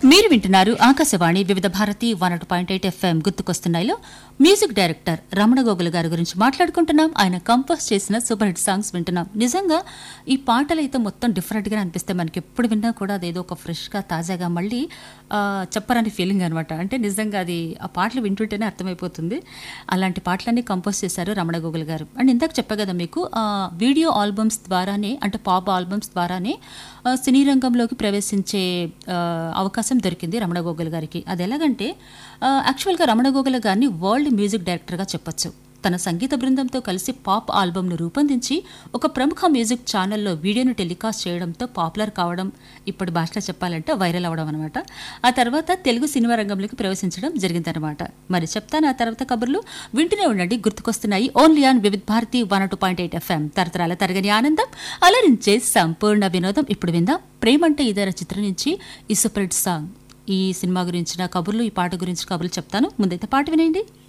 మీరు వింటున్నారు ఆకాశవాణి వివిధ భారతి వన్ అటు పాయింట్ ఎయిట్ ఎఫ్ఎం గుర్తుకొస్తున్నాయిలో మ్యూజిక్ డైరెక్టర్ రమణ గోగుల గారి గురించి మాట్లాడుకుంటున్నాం ఆయన కంపోజ్ చేసిన సూపర్ హిట్ సాంగ్స్ వింటున్నాం నిజంగా ఈ పాటలు అయితే మొత్తం డిఫరెంట్గా అనిపిస్తాయి మనకి ఎప్పుడు విన్నా కూడా అదేదో ఒక ఫ్రెష్గా తాజాగా మళ్ళీ ఆ, చెప్పరాని ఫీలింగ్ అనమాట అంటే నిజంగా అది ఆ పాటలు వింటుంటేనే అర్థమైపోతుంది అలాంటి పాటలన్నీ కంపోజ్ చేశారు రమణ గోగుల్ గారు అండ్ ఇందాక చెప్పా కదా మీకు ఆ, వీడియో ఆల్బమ్స్ ద్వారానే అంటే పాప్ ఆల్బమ్స్ ద్వారానే ఆ, సినీ రంగంలోకి ప్రవేశించే ఆ, అవకాశం దొరికింది రమణ గోగుల్ గారికి అది ఎలాగంటే ఆ, యాక్చువల్గా రమణ గోగుల్ గారిని వరల్డ్ మ్యూజిక్ డైరెక్టర్గా చెప్పొచ్చు తన సంగీత బృందంతో కలిసి పాప్ ఆల్బమ్ను రూపొందించి ఒక ప్రముఖ మ్యూజిక్ ఛానల్లో వీడియోను టెలికాస్ట్ చేయడంతో పాపులర్ కావడం ఇప్పటి భాషలో చెప్పాలంటే వైరల్ అవడం అనమాట ఆ తర్వాత తెలుగు సినిమా రంగంలోకి ప్రవేశించడం జరిగిందనమాట మరి చెప్తాను ఆ తర్వాత కబుర్లు వింటూనే ఉండండి గుర్తుకొస్తున్నాయి only on Vividh Bharati one two point eight FM తరతరాల తరగని ఆనందం అలరించే సంపూర్ణ వినోదం ఇప్పుడు విందాం ప్రేమంటే ఇదర చిత్రం నుంచి ఈ సూపర్ హిట్ సాంగ్ ఈ సినిమా గురించిన కబుర్లు ఈ పాట గురించి కబుర్లు చెప్తాను ముందైతే పాట వినండి